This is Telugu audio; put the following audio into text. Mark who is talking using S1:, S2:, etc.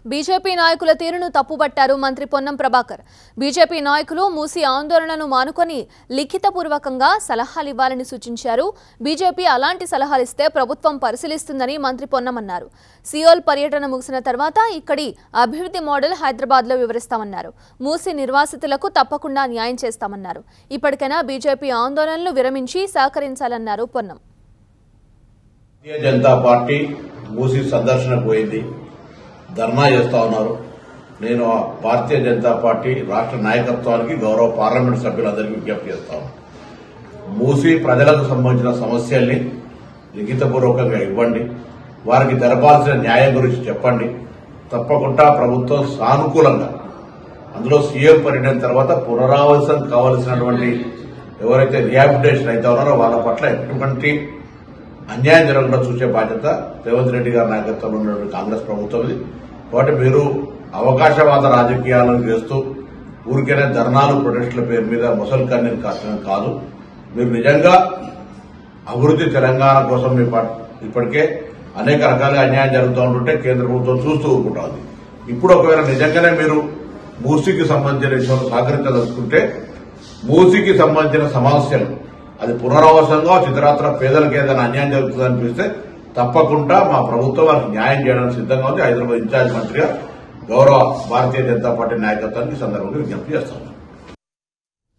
S1: బీజేపీ నాయకుల తీరును తప్పుబట్టారు మంత్రి పొన్నం ప్రభాకర్ బీజేపీ నాయకులు మూసి ఆందోళనను మానుకొని లిఖితపూర్వకంగా సలహాలు ఇవ్వాలని సూచించారు బీజేపీ అలాంటి సలహాలు ఇస్తే ప్రభుత్వం పరిశీలిస్తుందని మంత్రి పొన్నం అన్నారు సియోల్ పర్యటన ముగిసిన తర్వాత ఇక్కడి అభివృద్ధి మోడల్ హైదరాబాద్లో వివరిస్తామన్నారు మూసి నిర్వాసితులకు తప్పకుండా న్యాయం చేస్తామన్నారు ఇప్పటికైనా బీజేపీ ఆందోళనలు విరమించి సహకరించాలన్నారు పొన్నం
S2: భారతీయ జనతా పార్టీ మూసి సందర్శనకు పోయింది ధర్నా చేస్తా ఉన్నారు నేను ఆ భారతీయ జనతా పార్టీ రాష్ట్ర నాయకత్వానికి గౌరవ పార్లమెంట్ సభ్యులందరికీ విజ్ఞప్తి చేస్తా ఉన్నాను మూసి ప్రజలకు సంబంధించిన సమస్యల్ని లిఖితపూర్వకంగా ఇవ్వండి వారికి తెలపాల్సిన న్యాయం గురించి చెప్పండి తప్పకుండా ప్రభుత్వం సానుకూలంగా అందులో సీఎం పర్యటన తర్వాత పునరావాసం కావలసినటువంటి ఎవరైతే రిహాబిలిటేషన్ అయితే ఉన్నారో వాళ్ళ పట్ల ఎటువంటి అన్యాయం జరగకుండా చూసే బాధ్యత రేవంత్ రెడ్డి గారి నాయకత్వంలో ఉన్నటువంటి కాంగ్రెస్ ప్రభుత్వం ఇది కాబట్టి మీరు అవకాశవాద రాజకీయాలను చేస్తూ ఊరికైనా ధర్నాలు ప్రొటెస్టుల పేరు మీద ముసలి కన్నీరు కాచడం కాదు మీరు నిజంగా అభివృద్ధి తెలంగాణ కోసం మీ పట్- ఇప్పటికే అనేక రకాలుగా అన్యాయం జరుగుతూ ఉంటుంటే కేంద్ర ప్రభుత్వం చూస్తూ ఊరుకుంటోంది ఇప్పుడు ఒకవేళ నిజంగానే మీరు మూసీకి సంబంధించిన విషయంలో సహకరించదలుచుకుంటే మూసీకి సంబంధించిన సమస్యలు అది పునరావాసంగా చిత్రాత్ర పేదలకు ఏదైనా అన్యాయం జరుగుతుంది అనిపిస్తే తప్పకుండా మా ప్రభుత్వం వారికి న్యాయం చేయడానికి సిద్ధంగా ఉంది హైదరాబాద్ ఇన్ఛార్జ్ మంత్రిగా గౌరవ భారతీయ జనతా పార్టీ నాయకత్వానికి ఈ సందర్భంగా విజ్ఞప్తి చేస్తాం